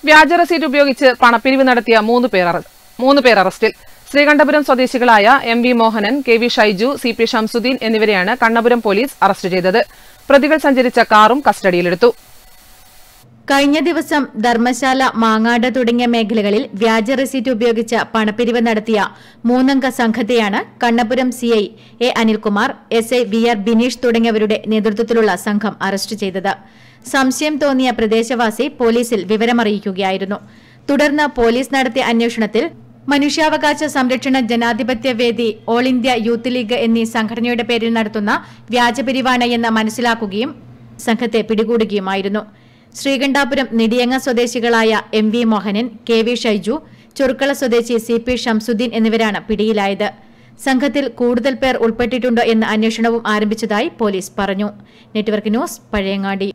വ്യാജ റസീറ്റ് ഉപയോഗിച്ച് പണപ്പിരിവ് നടത്തിയ മൂന്ന് പേർ അറ- മൂന്ന് പേർ അറസ്റ്റിൽ ശ്രീകണ്ഠപുരം സ്വദേശികളായ M V Mohanan K V Shaiju C P Shamsuddin എന്നിവരെയാണ് കണ്ണപുരം പോലീസ് അറസ്റ്റ് ചെയ്തത് പ്രതികൾ സഞ്ചരിച്ച കാറും കസ്റ്റഡിയിലെടുത്തു കഴിഞ്ഞ ദിവസം ധർമ്മശാല മാങ്ങാട് തുടങ്ങിയ മേഖലകളിൽ വ്യാജ റെസീറ്റ് ഉപയോഗിച്ച് പണപ്പിരിവ് നടത്തിയ മൂന്നംഗ സംഘത്തെയാണ് Kannapuram CI A Anilkumar S I V R Bineesh തുടങ്ങിയവരുടെ നേതൃത്വത്തിലുള്ള സംഘം അറസ്റ്റ് ചെയ്തത് സംശയം തോന്നിയ പ്രദേശവാസി പോലീസിൽ വിവരമറിയിക്കുകയായിരുന്നു തുടർന്ന് പോലീസ് നടത്തിയ അന്വേഷണത്തിൽ മനുഷ്യാവകാശ സംരക്ഷണ ജനാധിപത്യ വേദി ഓൾ ഇന്ത്യ യൂത്ത് ലീഗ് എന്നീ സംഘടനയുടെ പേരിൽ നടത്തുന്ന വ്യാജപിരിവാണ് എന്ന് മനസ്സിലാക്കുകയും സംഘത്തെ പിടികൂടുകയുമായിരുന്നു ശ്രീകണ്ഠാപുരം നിടിയങ്ങ സ്വദേശികളായ M V Mohanan K V Shaiju Churukkala സ്വദേശി സി പി ഷംസുദ്ദീൻ എന്നിവരാണ് പിടിയിലായത് സംഘത്തിൽ കൂടുതൽ പേർ ഉൾപ്പെട്ടിട്ടുണ്ടോ എന്ന അന്വേഷണവും ആരംഭിച്ചതായി പോലീസ് പറഞ്ഞു നെറ്റ്വർക്ക് ന്യൂസ് പഴയങ്ങാടി